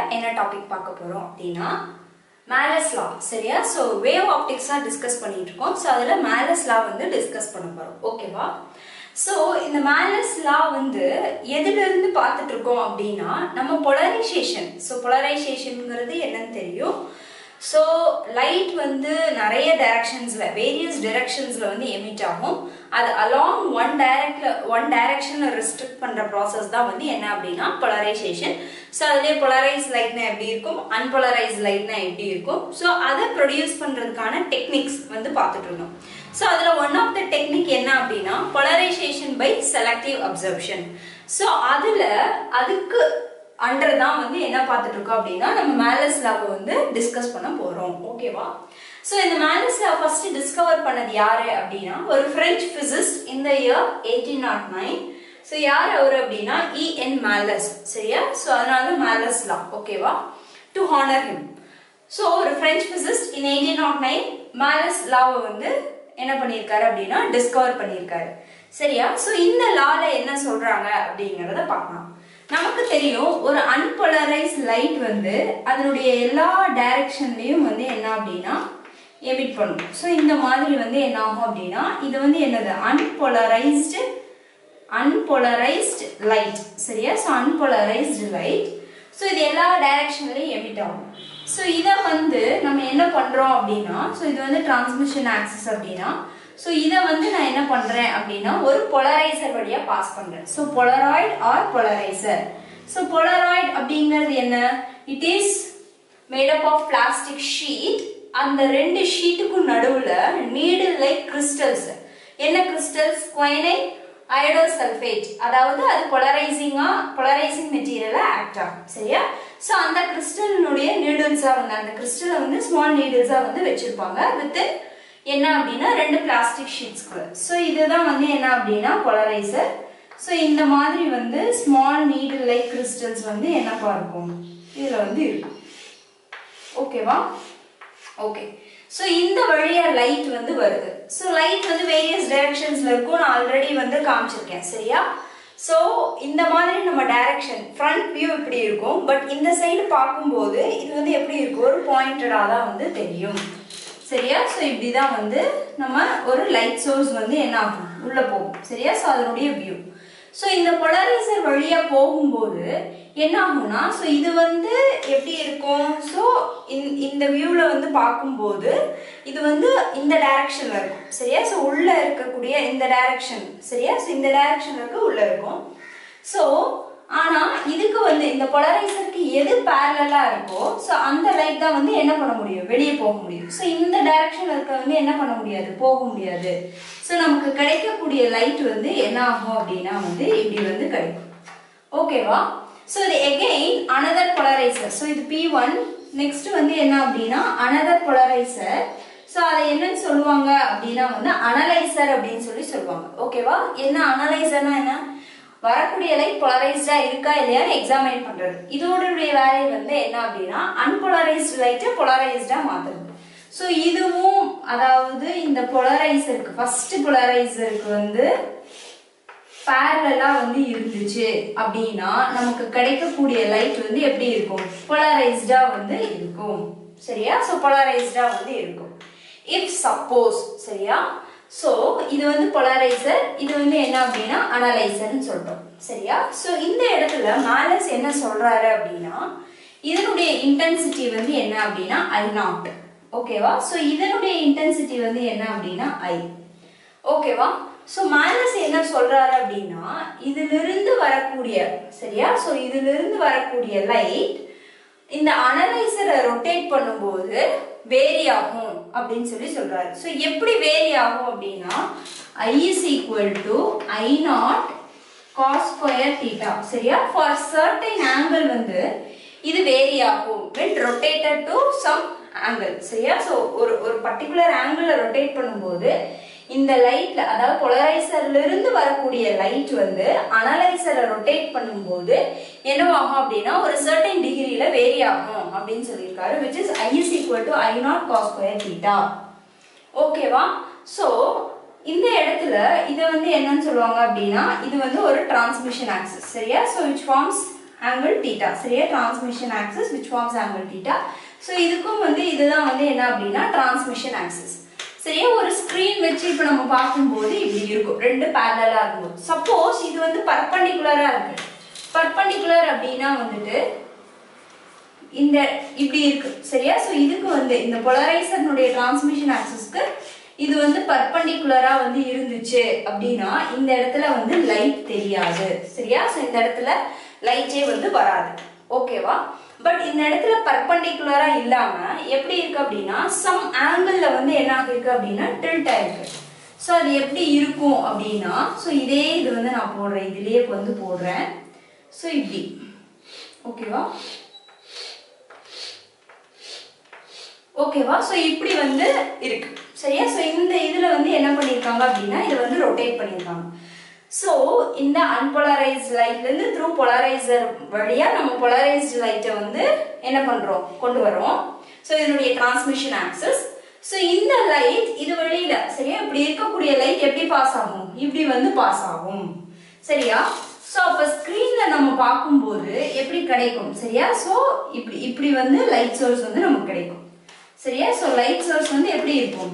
என்ன டாபிக் பார்க்க போறோம் அப்படின்னா மேலஸ் லா சரியா ஸோ வேவ் ஆப்டிக்ஸ் தான் டிஸ்கஸ் பண்ணிட்டு இருக்கோம் ஸோ அதில் மேலஸ் லா வந்து டிஸ்கஸ் பண்ண போறோம் ஓகேவா ஸோ இந்த மேலஸ் லா வந்து எதுல இருந்து பார்த்துட்டு இருக்கோம் அப்படின்னா நம்ம பொலரைசேஷன் ஸோ பொலரைசேஷனுங்கிறது என்னன்னு தெரியும் ஸோ லைட் வந்து நிறைய டைரக்ஷன்ஸில் வேரியஸ் டைரக்ஷன்ஸில் வந்து எமிட் ஆகும் அது அலாங் ஒன் டைரக்ட்ல ஒன் டைரக்ஷனில் ரெஸ்ட்ரிக்ட் பண்ணுற ப்ராசஸ் தான் வந்து என்ன அப்படின்னா பொலரைசேஷன் ஸோ அதுலேயே பொலரைஸ் லைட்னா எப்படி இருக்கும் அன்பொலரைஸ் லைட்னா எப்படி இருக்கும் ஸோ அதை ப்ரொடியூஸ் பண்ணுறதுக்கான டெக்னிக்ஸ் வந்து பார்த்துட்டு இருந்தோம் ஸோ அதில் ஒன் ஆஃப் த டெக்னிக் என்ன அப்படின்னா polarisation by selective absorption so அதில் அதுக்கு அண்டர் தான் வந்து என்ன பார்த்துட்டு இருக்கோம் அப்படின்னா நம்ம மேலஸ் லாவை வந்து டிஸ்கஸ் பண்ண போறோம் ஓகேவா ஸோ இந்த மேலஸ் லா ஃபர்ஸ்ட் டிஸ்கவர் பண்ணது யாரு அப்படின்னா ஒரு பிரெஞ்சு பிசிஸ்ட் இந்த year eighteen naught nine so யார் அவர் அப்படின்னா இ என் மேலஸ் சரியா ஸோ அதனால மேலஸ் லா ஓகேவா டு ஹானர் ஹிம் ஸோ ஒரு French physicist in eighteen naught nine Malus லாவை வந்து என்ன பண்ணியிருக்காரு அப்படின்னா டிஸ்கவர் பண்ணியிருக்காரு சரியா ஸோ இந்த லால என்ன சொல்றாங்க அப்படிங்கிறத பார்க்கலாம் நமக்கு தெரியும் ஒரு அன்போலரைஸ் லைட் வந்து அதனுடைய எல்லா டைரக்ஷன்லயும் வந்து என்ன அப்படின்னா எமிட் பண்ணும் ஸோ இந்த மாதிரி வந்து என்ன ஆகும் அப்படின்னா இது வந்து என்னது அன்போலரைஸ்டு அன்போலரைஸ்டு லைட் சரியா ஸோ அன்போலரைஸ்டு லைட் ஸோ இது எல்லா டைரக்ஷன்லையும் எமிட் ஆகும் ஸோ இதை வந்து நம்ம என்ன பண்ணுறோம் அப்படின்னா ஸோ இது வந்து டிரான்ஸ்மிஷன் ஆக்சஸ் அப்படின்னா ஸோ இதை வந்து நான் என்ன பண்ணுறேன் அப்படின்னா ஒரு பொலரைசர் வழியாக பாஸ் பண்ணுறேன் so polaroid or polariser so polaroid அப்படிங்கிறது என்ன it is made up of plastic sheet அந்த ரெண்டு ஷீட்டுக்கும் நடுவில் நீடில் லைக் கிறிஸ்டல்ஸ் என்ன கிறிஸ்டல்ஸ் குவைனை அயடோ சல்ஃபேட் அதாவது அது பொலரைசிங்கா பொலரைசிங் மெட்டீரியலா ஆக்ட் ஆகும் சரியா ஸோ அந்த கிறிஸ்டலினுடைய நீடில்ஸா வந்து அந்த கிறிஸ்டலை வந்து ஸ்மால் நீடில்ஸா வந்து வச்சிருப்பாங்க வித் என்ன அப்படின்னா ரெண்டு பிளாஸ்டிக் ஷீட்ஸ்க்குள்ள ஸோ இதுதான் வந்து என்ன அப்படின்னா பொலரைசர் ஸோ இந்த மாதிரி வந்து ஸ்மால் நீடில் லைக் கிறிஸ்டல்ஸ் வந்து என்னப்பா இருக்கும் இதில் வந்து இருக்கும் ஓகேவா ஓகே ஸோ இந்த வழியா லைட் வந்து வருது ஸோ லைட் வந்து வேரியஸ் டைரக்ஷன்ஸ்ல இருக்கும் நான் ஆல்ரெடி வந்து காமிச்சிருக்கேன் சரியா ஸோ இந்த மாதிரி நம்ம டைரக்ஷன் ஃப்ரண்ட் வியூ இப்படி இருக்கும் பட் இந்த சைடு பார்க்கும்போது இது வந்து எப்படி இருக்கும் ஒரு பாயிண்டடாக தான் வந்து தெரியும் சரியா ஸோ இப்படி தான் வந்து நம்ம ஒரு லைட் சோர்ஸ் வந்து என்ன ஆகும் உள்ளே போகும் சரியா ஸோ அதனுடைய வியூ ஸோ இந்த பொலரைசர் வழியாக போகும்போது என்ன ஆகும்னா ஸோ இது வந்து எப்படி இருக்கும் ஸோ இந்த வியூவில் வந்து பார்க்கும்போது இது வந்து இந்த டைரக்ஷனில் இருக்கும் சரியா ஸோ உள்ளே இருக்கக்கூடிய இந்த டைரக்ஷன் சரியா ஸோ இந்த டைரக்ஷனில் இருக்க உள்ளே இருக்கும் ஸோ ஆனால் இதுக்கு வந்து இந்த பொலரைசருக்கு எது பேரலாக இருக்கோ ஸோ அந்த லைட் தான் வந்து என்ன பண்ண முடியும் வெளியே போக முடியும் ஸோ இந்த டைரக்ஷனில் இருக்க வந்து என்ன பண்ண முடியாது போக முடியாது ஸோ நமக்கு கிடைக்கக்கூடிய லைட் வந்து என்ன ஆகும் அப்படின்னா வந்து இப்படி வந்து கிடைக்கும் ஓகேவா ஸோ இது எகெயின் அனதர் பொலரைசர் ஸோ இது பி ஒன் நெக்ஸ்ட் வந்து என்ன அப்படின்னா அனதர் பொலரைசர் ஸோ அதை என்னன்னு சொல்லுவாங்க அப்படின்னா வந்து அனலைசர் அப்படின்னு சொல்லி சொல்லுவாங்க ஓகேவா என்ன அனலைசர்னா என்ன வரக்கூடிய லைட் பொலரைஸ்டா இருக்கா இல்லையான்னு எக்ஸாமின் பண்றது இதோடைய வேலை வந்து என்ன அப்படின்னா அன்பொலரைஸ்டு லைட்டை பொலரைஸ்டா மாத்துறது ஸோ இதுவும் அதாவது இந்த பொலரைசருக்கு ஃபர்ஸ்ட் பொலரைசருக்கு வந்து பேரலா வந்து இருந்துச்சு அப்படின்னா நமக்கு கிடைக்கக்கூடிய லைட் வந்து எப்படி இருக்கும் பொலரைஸ்டா வந்து இருக்கும் சரியா ஸோ பொலரைஸ்டா வந்து இருக்கும் இஃப் சப்போஸ் சரியா ஸோ இது வந்து பொலரைசர் இது வந்து என்ன அப்படின்னா அனலைசர்னு சொல்றோம் சரியா ஸோ இந்த இடத்துல மேலஸ் என்ன சொல்றாரு அப்படின்னா இதனுடைய இன்டென்சிட்டி வந்து என்ன அப்படின்னா ஐ நாட் ஓகேவா ஸோ இதனுடைய இன்டென்சிட்டி வந்து என்ன அப்படின்னா ஐ ஓகேவா ஸோ மேலஸ் என்ன சொல்றாரு அப்படின்னா இதிலிருந்து வரக்கூடிய சரியா ஸோ இதிலிருந்து வரக்கூடிய லைட் இந்த அனலைசரை ரொட்டேட் பண்ணும்போது வேரி ஆகும் அப்படின்னு சொல்லி சொல்றாரு ஸோ எப்படி வேரி ஆகும் அப்படின்னா I is equal to I naught cos square theta சரியா ஃபார் சர்டைன் ஆங்கிள் வந்து இது வேரி ஆகும் when rotated to some angle சரியா ஸோ ஒரு ஒரு பர்டிகுலர் ஆங்கிள் ரொட்டேட் பண்ணும்போது இந்த லைட்ல அதாவது பொலரைசர்ல இருந்து வரக்கூடிய லைட் வந்து அனலைசரை ரொட்டேட் பண்ணும்போது என்னவாகும் அப்படின்னா ஒரு சர்டன் டிகிரியில வேரி ஆகும் அப்படின்னு சொல்லியிருக்காரு which is I is equal to I naught cos square theta ஓகேவா ஸோ இந்த இடத்துல இதை வந்து என்னன்னு சொல்லுவாங்க அப்படின்னா இது வந்து ஒரு டிரான்ஸ்மிஷன் ஆக்சஸ் சரியா so which forms angle theta சரியா transmission axis which forms angle theta so இதுக்கும் வந்து இதுதான் வந்து என்ன அப்படின்னா டிரான்ஸ்மிஷன் ஆக்சஸ் சரியா ஒரு ஸ்க்ரீன் வச்சு இப்போ நம்ம பார்க்கும்போது இப்படி இருக்கும் ரெண்டு பேரலாக இருக்கும்போது சப்போஸ் இது வந்து பர்பண்டிகுலராக இருக்கு பர்பண்டிகுலர் அப்படின்னா வந்துட்டு இந்த இப்படி இருக்கு சரியா ஸோ இதுக்கு வந்து இந்த பொலரைசர்னுடைய டிரான்ஸ்மிஷன் ஆக்சஸ்க்கு இது வந்து பர்பண்டிகுலரா வந்து இருந்துச்சு அப்படின்னா இந்த இடத்துல வந்து லைட் தெரியாது சரியா ஸோ இந்த இடத்துல லைட்டே வந்து வராது ஓகேவா பட் இந்த இடத்துல பர்பண்டிகுலரா இல்லாம எப்படி இருக்கு அப்படின்னா சம் ஆங்கிள் வந்து என்ன ஆகிருக்கு அப்படின்னா டில்ட் ஆயிருக்கு ஸோ அது எப்படி இருக்கும் அப்படின்னா ஸோ இதே இது வந்து நான் போடுறேன் இதுலயே வந்து போடுறேன் ஸோ இப்படி ஓகேவா ஓகேவா ஸோ இப்படி வந்து இருக்கு சரியா ஸோ இந்த இதில் வந்து என்ன பண்ணியிருக்காங்க அப்படின்னா இதை வந்து ரொட்டேட் பண்ணியிருக்காங்க ஸோ இந்த அன்போலரைஸ்ட் லைட்லேருந்து த்ரூ பொலரைசர் வழியாக நம்ம பொலரைஸ்டு லைட்டை வந்து என்ன பண்ணுறோம் கொண்டு வரோம் ஸோ இதனுடைய டிரான்ஸ்மிஷன் ஆக்சஸ் ஸோ இந்த லைட் இது வழியில சரியா இப்படி இருக்கக்கூடிய லைட் எப்படி பாஸ் ஆகும் இப்படி வந்து பாஸ் ஆகும் சரியா ஸோ அப்போ ஸ்க்ரீனில் நம்ம பார்க்கும்போது எப்படி கிடைக்கும் சரியா ஸோ இப்படி இப்படி வந்து லைட் சோர்ஸ் வந்து நமக்கு கிடைக்கும் சரியா ஸோ லைட் சோர்ஸ் வந்து எப்படி இருக்கும்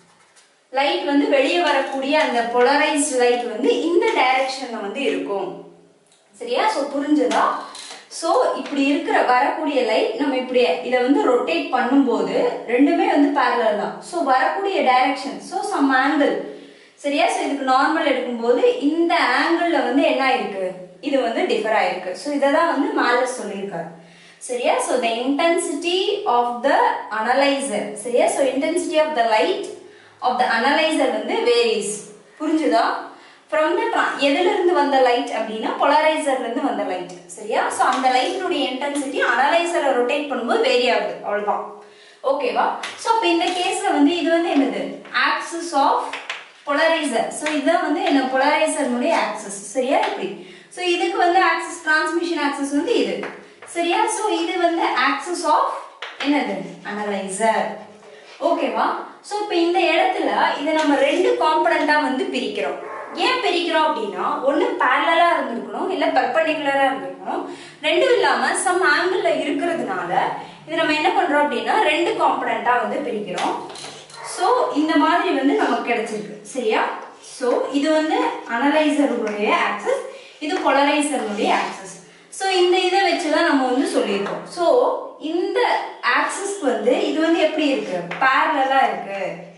லைட் வந்து வெளியே வரக்கூடிய அந்த பொலரைஸ்ட் லைட் வந்து இந்த டைரக்ஷன்ல வந்து இருக்கும் சரியா ஸோ புரிஞ்சதா ஸோ இப்படி இருக்கிற வரக்கூடிய லைட் நம்ம இப்படி இதை வந்து ரொட்டேட் பண்ணும்போது ரெண்டுமே வந்து பேரலல் தான் ஸோ வரக்கூடிய டைரக்ஷன் ஸோ சம் ஆங்கிள் சரியா ஸோ இதுக்கு நார்மல் எடுக்கும்போது இந்த ஆங்கிளில் வந்து என்ன ஆயிருக்கு இது வந்து டிஃபர் ஆயிருக்கு ஸோ இதை தான் வந்து மேலே சொல்லியிருக்காரு சரியா so the intensity of the analyser சரியா so intensity of the light of the analyser வந்து வேரிஸ் புரிஞ்சுதா ஃப்ரம் த எதுல இருந்து வந்த லைட் அப்படின்னா பொலரைசர்ல இருந்து வந்த லைட் சரியா ஸோ அந்த லைட்டினுடைய இன்டென்சிட்டி அனலைசரை ரொட்டேட் பண்ணும்போது வேரி ஆகுது அவ்வளவுதான் ஓகேவா ஸோ அப்போ இந்த கேஸ்ல வந்து இது வந்து என்னது ஆக்சிஸ் ஆஃப் பொலரைசர் ஸோ இதுதான் வந்து என்ன பொலரைசர்னுடைய ஆக்சஸ் சரியா இப்படி ஸோ இதுக்கு வந்து ஆக்சஸ் டிரான்ஸ்மிஷன் ஆக்சஸ் வந்து இது சரியா ஸோ இது வந்து ஆக்சஸ் ஆஃப் என்னது அனலைசர் ஓகேவா ஸோ இப்போ இந்த இடத்துல இதை நம்ம ரெண்டு காம்பனண்டா வந்து பிரிக்கிறோம் ஏன் பிரிக்கிறோம் அப்படின்னா ஒன்று பேரலா இருந்திருக்கணும் இல்லை பெர்பண்டிகுலரா இருந்திருக்கணும் ரெண்டும் இல்லாம சம் ஆங்கிள் இருக்கிறதுனால இது நம்ம என்ன பண்றோம் அப்படின்னா ரெண்டு காம்பனண்டா வந்து பிரிக்கிறோம் ஸோ இந்த மாதிரி வந்து நமக்கு கிடைச்சிருக்கு சரியா ஸோ இது வந்து அனலைசருடைய ஆக்சஸ் இது பொலரைசருடைய ஆக்சஸ் ஸோ இந்த இதை வச்சு தான் நம்ம வந்து சொல்லியிருக்கோம் ஸோ இந்த ஆக்சஸ்க்கு வந்து இது வந்து எப்படி இருக்கு பேரலா இருக்கு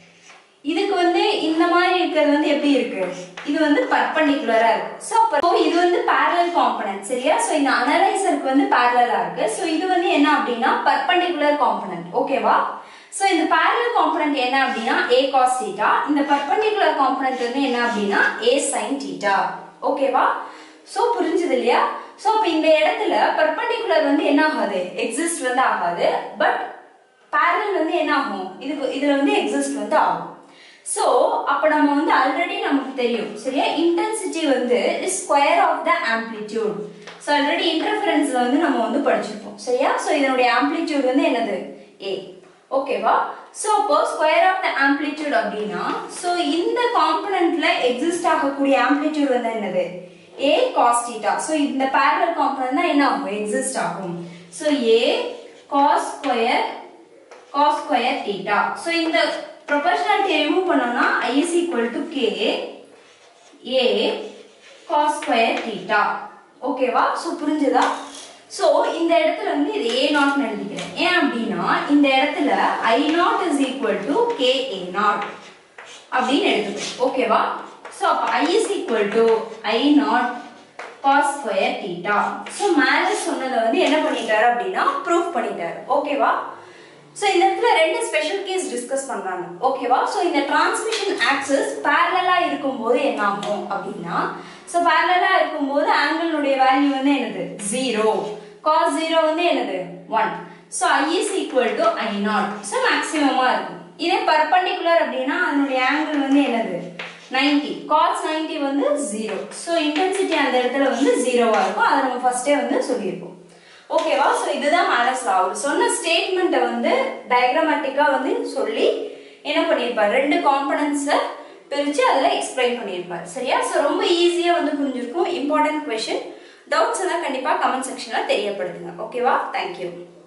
இதுக்கு வந்து இந்த மாதிரி இருக்கிறது வந்து எப்படி இருக்கு இது வந்து பர்பண்டிகுலரா இருக்கு ஸோ அப்போ இது வந்து பேரலல் காம்பனன்ட் சரியா ஸோ இந்த அனலைசருக்கு வந்து பேரலா இருக்கு ஸோ இது வந்து என்ன அப்படின்னா பர்பண்டிகுலர் காம்பனன்ட் ஓகேவா ஸோ இந்த பேரலல் காம்பனன்ட் என்ன அப்படின்னா ஏ காஸ் தீட்டா இந்த பர்பண்டிகுலர் காம்பனன்ட் வந்து என்ன அப்படின்னா ஏ சைன் தீட்டா ஓகேவா ஸோ புரிஞ்சுது இல்லையா ஸோ அப்போ இந்த இடத்துல பர்பண்டிகுலர் வந்து என்ன ஆகாது எக்ஸிஸ்ட் வந்து ஆகாது பட் பேரலல் வந்து என்ன ஆகும் இதுக்கு இதுல வந்து எக்ஸிஸ்ட் வந்து ஆகும் ஸோ அப்போ நம்ம வந்து ஆல்ரெடி நமக்கு தெரியும் சரியா இன்டென்சிட்டி வந்து square of the amplitude so already இன்டர்ஃபரன்ஸ்ல வந்து நம்ம வந்து படிச்சிருப்போம் சரியா ஸோ இதனுடைய ஆம்ப்ளிடியூட் வந்து என்னது ஏ ஓகேவா ஸோ அப்போ ஸ்கொயர் ஆஃப் த ஆம்ப்ளிடியூட் அப்படின்னா ஸோ இந்த காம்பனண்ட்ல எக்ஸிஸ்ட் ஆகக்கூடிய ஆம்ப்ளிடியூட் வந்து என்னது ஏ காஸ் தீட்டா ஸோ இந்த பேரலல் காம்பனண்ட் தான் என்ன ஆகும் எக்ஸிஸ்ட் ஆகும் so A cos square cos square theta so இந்த ப்ரொபோர்ஷனாலிட்டி ரிமூவ் பண்ணோம்னா i is equal to k a cos square theta ஓகேவா ஸோ புரிஞ்சுதா ஸோ இந்த இடத்துல வந்து இது ஏ நாட்னு எழுதிக்கிறேன் ஏன் அப்படின்னா இந்த இடத்துல I naught is equal to K A naught அப்படின்னு எடுத்துக்கணும் ஓகேவா ஸோ அப்போ I is equal to I naught cos square theta so மேலே சொன்னதை வந்து என்ன பண்ணிட்டாரு அப்படின்னா ப்ரூஃப் பண்ணிட்டாரு ஓகேவா ஸோ இந்த இடத்துல ரெண்டு ஸ்பெஷல் கேஸ் டிஸ்கஸ் பண்றாங்க ஓகேவா ஸோ இந்த டிரான்ஸ்மிஷன் ஆக்சஸ் பேரலா இருக்கும்போது என்ன ஆகும் அப்படின்னா ஸோ பேரலா இருக்கும்போது ஆங்கிளுடைய வேல்யூ வந்து என்னது ஜீரோ காஸ் ஜீரோ வந்து என்னது one so I is equal to I naught so மேக்ஸிமமா இருக்கும் இதே பர்பண்டிகுலர் அப்படின்னா அதனுடைய ஆங்கிள் வந்து என்னது 90 காஸ் 90 வந்து ஜீரோ ஸோ இன்டென்சிட்டி அந்த இடத்துல வந்து ஜீரோவா இருக்கும் அதை நம்ம ஃபர்ஸ்டே வந்து சொல்லியிருப்போம் ஓகேவா ஸோ இதுதான் மேலஸ் லா அவர் சொன்ன ஸ்டேட்மெண்ட்டை வந்து டயக்ராமேட்டிக்கா வந்து சொல்லி என்ன பண்ணியிருப்பார் ரெண்டு காம்பனன்ட்ஸை பிரித்து அதில் எக்ஸ்பிளைன் பண்ணியிருப்பார் சரியா ஸோ ரொம்ப ஈஸியாக வந்து புரிஞ்சிருக்கும் இம்பார்ட்டன்ட் கொஷின் டவுட்ஸ் எல்லாம் கண்டிப்பாக கமெண்ட் செக்ஷனில் தெரியப்படுத்துங்க ஓகேவா தேங்க்யூ